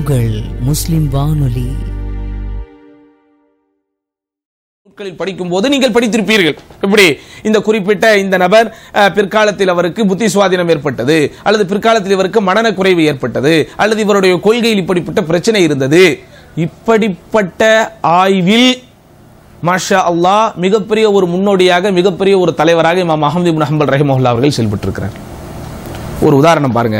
உங்கள் முஸ்லிம் வானொலி நூல்களில் படிக்கும்போது நீங்கள் படித்திருப்பீர்கள் இப்படி இந்த குறிப்பிட்ட இந்த நபர் அஹ், பிற்காலத்தில் அவருக்கு புத்தி சுவாதீனம் ஏற்பட்டது அல்லது பிற்காலத்தில் இவருக்கு மனநக்குறைவு ஏற்பட்டது அல்லது இவருடைய கொள்கையில் இப்படிப்பட்ட பிரச்சனை இருந்தது இப்படிப்பட்ட ஆய்வில் மாஷா அல்லாஹ் மிகப்பெரிய ஒரு முன்னோடியாக மிகப்பெரிய ஒரு தலைவராக இமாம் அஹமது இப்னு ஹம்பல் ரஹிமஹுல்லா அவர்கள் செயல்பட்டிருக்கிறார் ஒரு உதாரணம் பாருங்க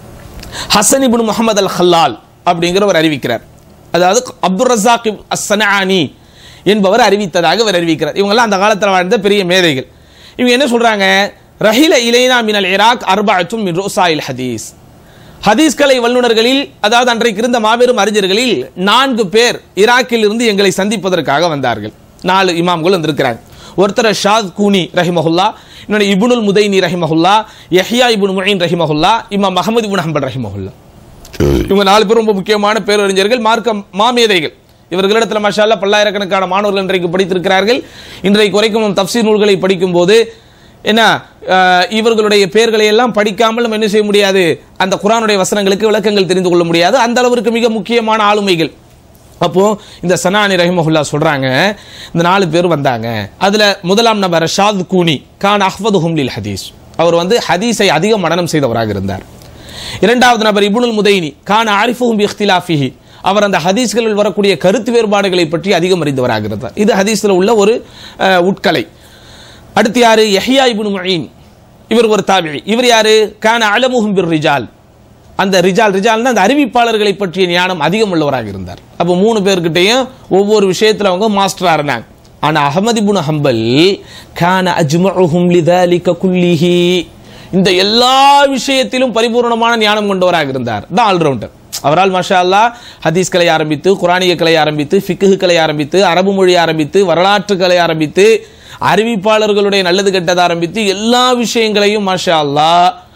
ஹசன் இப்னு முகமது அல் ஹல்லால் அப்படிங்கிறவர் அறிவிக்கிறார் அதாவது அப்துல் ரசாக் அஸ்ஸனானி என்பவர் அறிவித்ததாக அவர் அறிவிக்கிறார் இவங்கெல்லாம் அந்த காலத்தில் வாழ்ந்த பெரிய மேதைகள் இவங்க என்ன சொல்றாங்க ரஹில இலைனா மினல் இராக் அர்பாத்தும் மின் ரோசாயில் ஹதீஸ் ஹதீஸ் கலை வல்லுநர்களில் அதாவது அன்றைக்கு இருந்த மாபெரும் அறிஞர்களில் நான்கு பேர் ஈராக்கில் இருந்து எங்களை சந்திப்பதற்காக வந்தார்கள் நாலு இமாம்கள் வந்திருக்கிறாங்க ஒருத்தர் ஷாத் கூனி ரஹிமஹுல்லா இன்னொன்று இபுனுல் முதைனி ரஹிமஹுல்லா யஹ்யா இபுன் முயின் ரஹிமஹுல்லா இமாம் மஹமது இபுன் ஹம்பல் ரஹிமஹுல்லா இவங்க நாலு பேர் ரொம்ப முக்கியமான பேரறிஞர்கள் மார்க்க மாமேதைகள் இவர்களிடத்தில் மஷால்லா பல்லாயிரக்கணக்கான மாணவர்கள் இன்றைக்கு படித்திருக்கிறார்கள் இன்றைக்கு வரைக்கும் தப்சீர் நூல்களை படிக்கும்போது என்ன அஹ், இவர்களுடைய பெயர்களை எல்லாம் படிக்காமல் நம்ம என்ன செய்ய முடியாது அந்த குரானுடைய வசனங்களுக்கு விளக்கங்கள் தெரிந்து கொள்ள முடியாது அந்த அளவிற்கு மிக முக்கியமான ஆளுமைகள் அப்போ இந்த சனானி ரஹிமஹுல்லா சொல்றாங்க இந்த நாலு பேர் வந்தாங்க அதுல முதலாம் நபர் ஷாத் கூனி கான் அஹ்மது ஹும்லில் ஹதீஸ் அவர் வந்து ஹதீஸை அதிக மனனம் செய்தவராக இருந்தார் இரண்டாவது நபர் இப்னுல் முதைனி கான் ஆரிஃபுஹும் பி இഖ്തിലാഫിஹி அவர் அந்த ஹதீஸ்களில் வரக்கூடிய கருத்து வேறுபாடுகளை பற்றி அதிகம் அறிந்தவராக இருந்தார் இது ஹதீஸ்ல உள்ள ஒரு அஹ், உட்கலை அடுத்து யாரு யஹ்யா இப்னு முயின் இவர் ஒரு தாபிழி இவர் யாரு கான அலமுஹும் பிர் ரிஜால் அந்த ரிஜால் ரிஜால்னா அந்த அறிவிப்பாளர்களை பற்றிய ஞானம் அதிகம் உள்ளவராக இருந்தார் அப்போ மூணு பேர்கிட்டையும் ஒவ்வொரு விஷயத்துல அவங்க மாஸ்டரா இருந்தாங்க ஆனா அஹமது இப்னு ஹம்பல் கான அஜ்மஉஹும் லிதாலிக குல்லிஹி இந்த எல்லா விஷயத்திலும் பரிபூர்ணமான ஞானம் கொண்டவராக இருந்தார் தான் ஆல்ரவுண்டர் அவரால் மாஷா அல்லாஹ் ஹதீஸ் கலை ஆரம்பித்து குரானிய கலை ஆரம்பித்து ஃபிக்ஹு கலை ஆரம்பித்து அரபு மொழி ஆரம்பித்து வரலாற்று கலை ஆரம்பித்து அறிவிப்பாளர்களுடைய நல்லது கெட்டது ஆரம்பித்து எல்லா விஷயங்களையும் மாஷா அல்லாஹ்